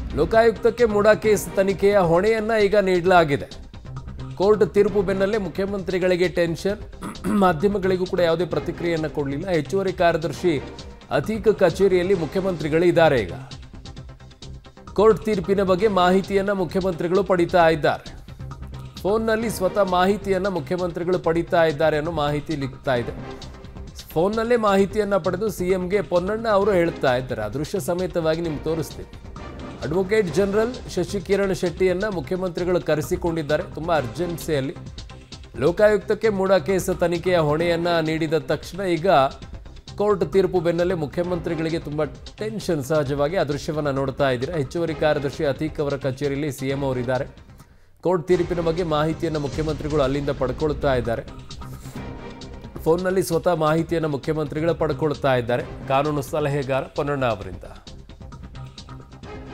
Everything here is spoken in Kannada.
ಲೋಕಾಯುಕ್ತಕ್ಕೆ ಮುಡಾ ಕೇಸ್ ತನಿಖೆಯ ಹೊಣೆಯನ್ನ ಈಗ ನೀಡಲಾಗಿದೆ ಕೋರ್ಟ್ ತೀರ್ಪು ಬೆನ್ನಲ್ಲೇ ಮುಖ್ಯಮಂತ್ರಿಗಳಿಗೆ ಟೆನ್ಷನ್ ಮಾಧ್ಯಮಗಳಿಗೂ ಕೂಡ ಯಾವುದೇ ಪ್ರತಿಕ್ರಿಯೆಯನ್ನು ಕೊಡಲಿಲ್ಲ ಹೆಚ್ಚುವರಿ ಕಾರ್ಯದರ್ಶಿ ಅತೀಕ್ ಕಚೇರಿಯಲ್ಲಿ ಮುಖ್ಯಮಂತ್ರಿಗಳು ಇದ್ದಾರೆ ಈಗ ಕೋರ್ಟ್ ತೀರ್ಪಿನ ಬಗ್ಗೆ ಮಾಹಿತಿಯನ್ನ ಮುಖ್ಯಮಂತ್ರಿಗಳು ಪಡಿತಾ ಇದ್ದಾರೆ ಫೋನ್ನಲ್ಲಿ ಸ್ವತಃ ಮಾಹಿತಿಯನ್ನ ಮುಖ್ಯಮಂತ್ರಿಗಳು ಪಡಿತಾ ಇದ್ದಾರೆ ಅನ್ನೋ ಮಾಹಿತಿ ಲಿಕ್ತಾ ಇದೆ ಫೋನ್ನಲ್ಲೇ ಮಾಹಿತಿಯನ್ನ ಪಡೆದು ಸಿಎಂಗೆ ಪೊನ್ನಣ್ಣ ಅವರು ಹೇಳ್ತಾ ಇದ್ದಾರೆ ಅದೃಶ್ಯ ಸಮೇತವಾಗಿ ನಿಮ್ಗೆ ತೋರಿಸ್ತೀನಿ ಅಡ್ವೊಕೇಟ್ ಜನರಲ್ ಶಶಿಕಿರಣ್ ಶೆಟ್ಟಿಯನ್ನ ಮುಖ್ಯಮಂತ್ರಿಗಳು ಕರೆಸಿಕೊಂಡಿದ್ದಾರೆ ತುಂಬ ಅರ್ಜೆನ್ಸಿಯಲ್ಲಿ ಲೋಕಾಯುಕ್ತಕ್ಕೆ ಮೂಡಾ ಕೇಸ್ ತನಿಖೆಯ ಹೊಣೆಯನ್ನ ನೀಡಿದ ತಕ್ಷಣ ಈಗ ಕೋರ್ಟ್ ತೀರ್ಪು ಬೆನ್ನಲ್ಲೇ ಮುಖ್ಯಮಂತ್ರಿಗಳಿಗೆ ತುಂಬ ಟೆನ್ಷನ್ ಸಹಜವಾಗಿ ಆ ದೃಶ್ಯವನ್ನು ನೋಡ್ತಾ ಇದ್ದೀರಾ ಹೆಚ್ಚುವರಿ ಕಾರ್ಯದರ್ಶಿ ಅತೀಕ್ ಅವರ ಕಚೇರಿಯಲ್ಲಿ ಸಿಎಂ ಅವರಿದ್ದಾರೆ ಕೋರ್ಟ್ ತೀರ್ಪಿನ ಬಗ್ಗೆ ಮಾಹಿತಿಯನ್ನು ಮುಖ್ಯಮಂತ್ರಿಗಳು ಅಲ್ಲಿಂದ ಪಡ್ಕೊಳ್ತಾ ಇದ್ದಾರೆ ಫೋನ್ನಲ್ಲಿ ಸ್ವತಃ ಮಾಹಿತಿಯನ್ನು ಮುಖ್ಯಮಂತ್ರಿಗಳು ಪಡ್ಕೊಳ್ತಾ ಇದ್ದಾರೆ ಕಾನೂನು ಸಲಹೆಗಾರ ಪೊನ್ನಣ್ಣ ಅವರಿಂದ